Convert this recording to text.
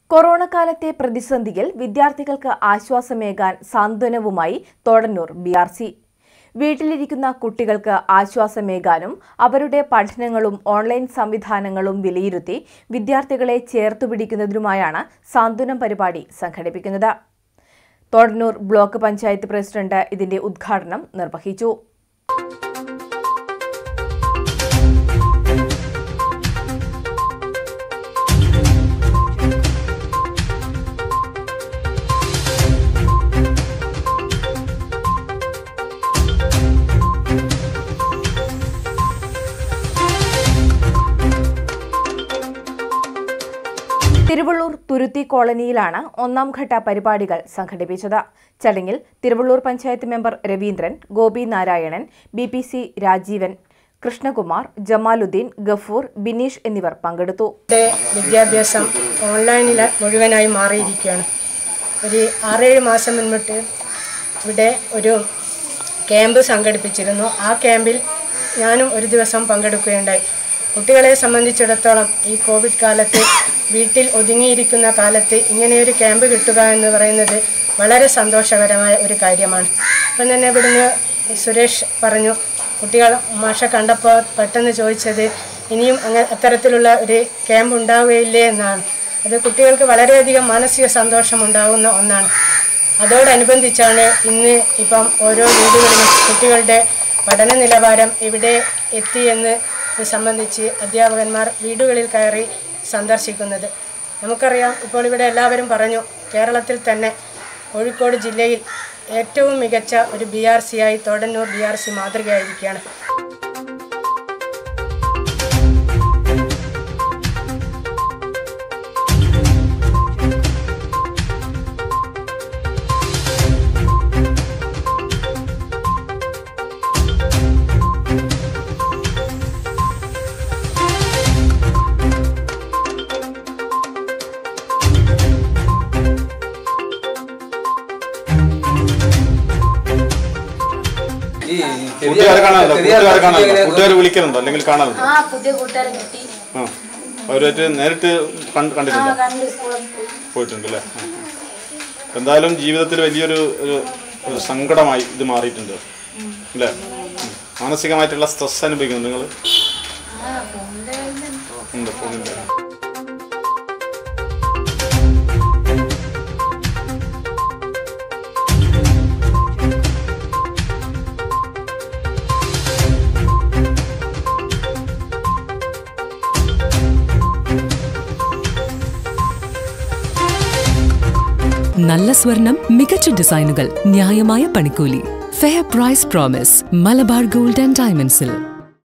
Corona കാലത്തെ പ്രതിസന്ധിയിൽ വിദ്യാർത്ഥികൾക്ക് ആശ്വാസമേകാൻ സാന്ത്വനവുമായി തോടന്നൂർ ബി ആർ സി വീട്ടിലിരിക്കുന്ന കുട്ടികൾക്ക് ആശ്വാസമേകാനും അവരുടെ പഠനങ്ങളും ഓൺലൈൻ സംവിധാനങ്ങളും വിലയിരുത്തി വിദ്യാർത്ഥികളെ ചേർത്തുപിടിക്കുന്നതിനുമായാണ് സാന്ത്വനം പരിപാടി സംഘടിപ്പിക്കുന്നത് തോടന്നൂർ ബ്ലോക്ക് പഞ്ചായത്ത് പ്രസിഡന്റ് ഇതിന്റെ ഉദ്ഘാടനം നിർവഹിച്ചു തിരുവള്ളൂർ തുരുത്തി കോളനിയിലാണ് ഒന്നാം ഘട്ട പരിപാടികൾ സംഘടിപ്പിച്ചത് ചടങ്ങിൽ Thiruvallur panchayat member Raveendran Gopi Narayanan B P C Rajeevan Krishnakumar Jamaluddin Gafoor Bineesh എന്നിവർ പങ്കെടുത്തു ഇവിടെ വിദ്യാഭ്യാസം ഓൺലൈനിൽ മുഴുവനായി മാറിയിരിക്കുകയാണ് ഒരു ആറേഴ് മാസം മുൻപിട്ട് ഇവിടെ ഒരു ക്യാമ്പ് സംഘടിപ്പിച്ചിരുന്നു ആ ക്യാമ്പിൽ ഞാനും ഒരു ദിവസം പങ്കെടുക്കുകയുണ്ടായി കുട്ടികളെ സംബന്ധിച്ചിടത്തോളം ഈ കോവിഡ് കാലത്ത് വീട്ടിൽ ഒതുങ്ങിയിരിക്കുന്ന കാലത്ത് ഇങ്ങനെയൊരു ക്യാമ്പ് കിട്ടുക എന്ന് പറയുന്നത് വളരെ സന്തോഷകരമായ ഒരു കാര്യമാണ് അപ്പം തന്നെ ഇവിടുന്ന് സുരേഷ് പറഞ്ഞു കുട്ടികൾ മാഷ കണ്ടപ്പോൾ പെട്ടെന്ന് ചോദിച്ചത് ഇനിയും അങ്ങ അത്തരത്തിലുള്ള ഒരു ക്യാമ്പ് ഉണ്ടാവുകയില്ലേ എന്നാണ് അത് കുട്ടികൾക്ക് വളരെയധികം മാനസിക സന്തോഷം ഉണ്ടാകുന്ന ഒന്നാണ് അതോടനുബന്ധിച്ചാണ് ഇന്ന് ഇപ്പം ഓരോ വീടുകളിലും കുട്ടികളുടെ പഠന നിലവാരം എവിടെ എത്തിയെന്ന് ഇത് സംബന്ധിച്ച് അധ്യാപകന്മാർ വീടുകളിൽ കയറി സന്ദർശിക്കുന്നത് നമുക്കറിയാം ഇപ്പോൾ ഇവിടെ എല്ലാവരും പറഞ്ഞു കേരളത്തിൽ തന്നെ കോഴിക്കോട് ജില്ലയിൽ ഏറ്റവും മികച്ച ഒരു ബി ആർ സി ആയി തോടന്നൂർ ബി ആർ സി മാതൃകയായിരിക്കുകയാണ് ഈ കൂട്ടുകാരെ കാണാനുണ്ടോ ചെറിയ കൂട്ടുകാരെ കാണാനുണ്ടോ എങ്ങനെ- കൂട്ടുകാർ വിളിക്കലുണ്ടോ അല്ലെങ്കിൽ കാണാനുണ്ടോ ആ പുതിയ കൂട്ടുകാരെ കിട്ടി ആ അവരുമായിട്ട് നേരിട്ട് കണ്ട്- ആ കണ്ടിട്ടുണ്ടോ കണ്ട് സ്കൂളിൽ പോയി പോയിട്ടുണ്ട് അല്ലേ ആ. എന്തായാലും ജീവിതത്തിൽ വലിയൊരു ഒരു ഒരു സങ്കടമായി ഇത് മാറിയിട്ടുണ്ട് അല്ലേ ഉം. മാനസികമായിട്ടുള്ള സ്ട്രെസ് അനുഭവിക്കുന്നു നിങ്ങൾ ആ ഫോണിന്റെ ഉണ്ട് ഫോണിൻ്റെ നല്ല സ്വർണം മികച്ച ഡിസൈനുകൾ ന്യായമായ പണിക്കൂലി fair price promise Malabar gold and ഡയമണ്ട്സിൽ